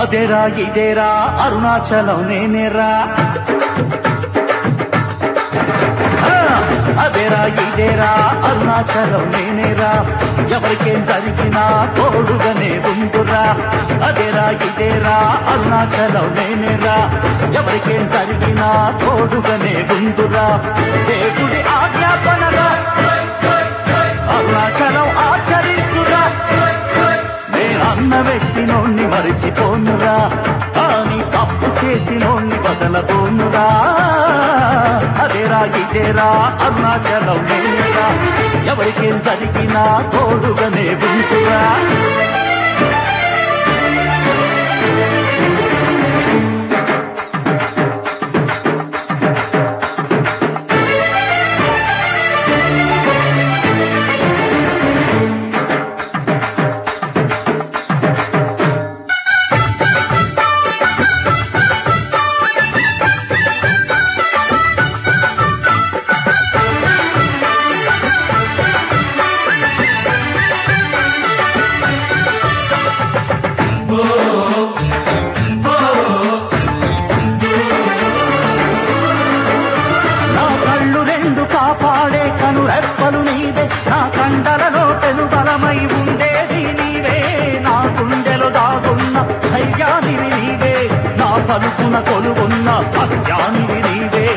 అదేరా ఇదేరా అరుణాచలం నేనేరా ఆ, అదేరా ఇదేరా అరుణాచలం నేనేరా ఎవరికేం జరిగినా తోడుగానే ఉండురా అదేరా ఇదేరా అరుణాచలం నేనేరా ఎవరికేం జరిగినా తోడుగానే ఉండురా దేవుడి ఆజ్ఞాపనరా అరుణాచలం ఆచరించురా నేనన్న వ్యక్తినోణ్ణి మరిచిపోనురా కానీ తప్పు చేసినోణ్ణి బదలబోనురా అదేరా ఇదేరా అరుణాచలం నేనేరా ఎవరికేం జరిగినా తోడుగానే ఉంటురా నా కళ్ళు రెండు కాపాడే కను రెప్పలు నీవే నా కండలలో పెనుబలమై ఉండేది నీవే నా గుండెలో దాగున్న ధైర్యానివి నీవే నా పలుకున కొలువున్న సత్యానివి నీవే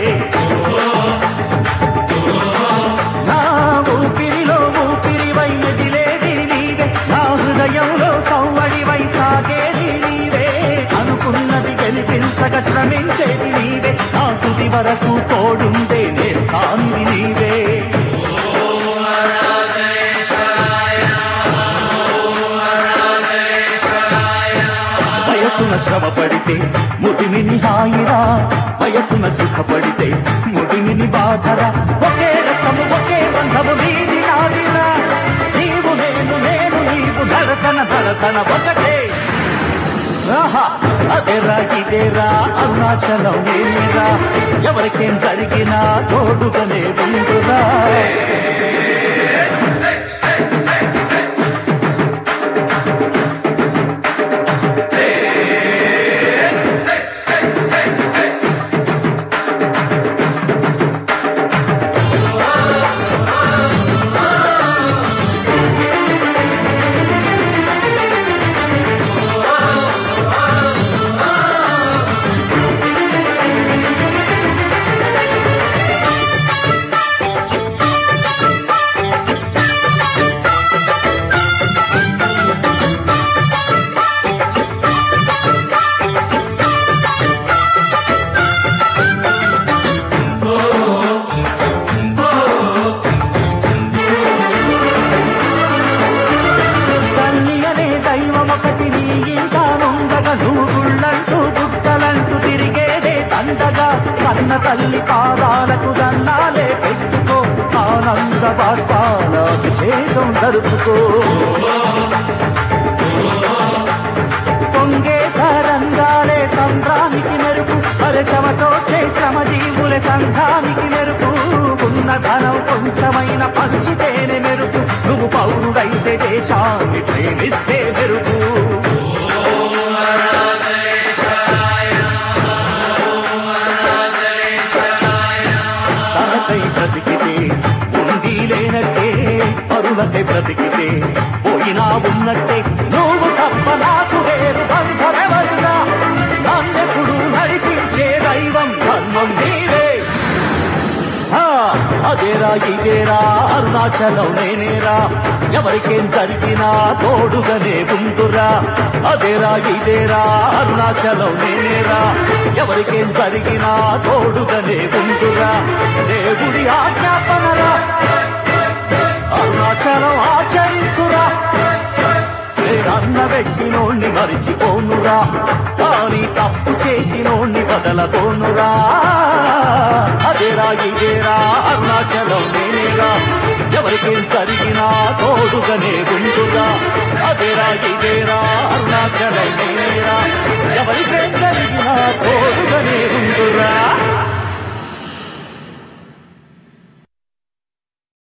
నా ఊపిరిలో ఊపిరివై మెదిలేది నీవే నా హృదయంలో సౌవడివై సాగేది నీవే అనుకున్నది గెలిపించక శ్రమించేది నీవే నా తుది వరకు తోడుండే నేస్తానివి నీవే వయసున శ్రమ పడితే ముదిమిని హాయిరా వయసున సుఖపడితే ముదిమిని బాధరా ఒకే రకము ఒకే బంధము నీది నాదిరా నీవు నేను నేను నీవు ధరతన ధరతన ఒకటే ఆహా అదేరా ఇదేరా అరుణాచలం నేనేరా ఎవరికేం జరిగినా తోడుగానే ఉండురా తల్లి అనే దైవం ఒకటి నీ ఇంకా నుండగా నూగుళ్ళంటూ గుట్టలంటూ తిరిగేదే దండగా కన్న తల్లి పాదాలకు దండాలే పెట్టుకో ఆనంద బాష్పాల అభిషేకం జరుపుకో పొంగే తరంగాలే సంద్రానికి మెరుపు పరిచమతో శ్రమజీవుల సంఘానికి మెరుపు ఉన్న ధనం కొంచెమైన పంచితేనే మెరుపు నువ్వు పౌరుడైతే దేశాన్ని ప్రేమిస్తే మెరుపు తనకై బ్రతికితే ఉండి లేనట్టే పరులకై బ్రతికితే పోయినా ఉన్నట్టే నువ్వు తప్ప నాకు వేరు బంధమెవరుగా నన్నెప్పుడు నడిపించే దైవం ధర్మం నీవే ఆ, అదేరా ఇదేరా అరుణాచలం నేనేరా ఎవరికేం జరిగినా తోడుగానే ఉంటురా అదేరా ఇదేరా అరుణాచలం నేనేరా ఎవరికేం జరిగినా తోడుగానే ఉంటురా దేవుడి ఆజ్ఞాపనరా అరుణాచలం ఆచరించురా నేనన్న వ్యక్తినోణ్ణి మరిచిపోనురా కానీ తప్పు చేసినోణ్ణి బదలబోనురా అదేరా ఇదేరా అరుణాచలం నేనేరా ఎవరికేం జరిగినా తోడుగానే ఉండుగా అదేరా ఇదేరా అరుణాచలం నేనేరా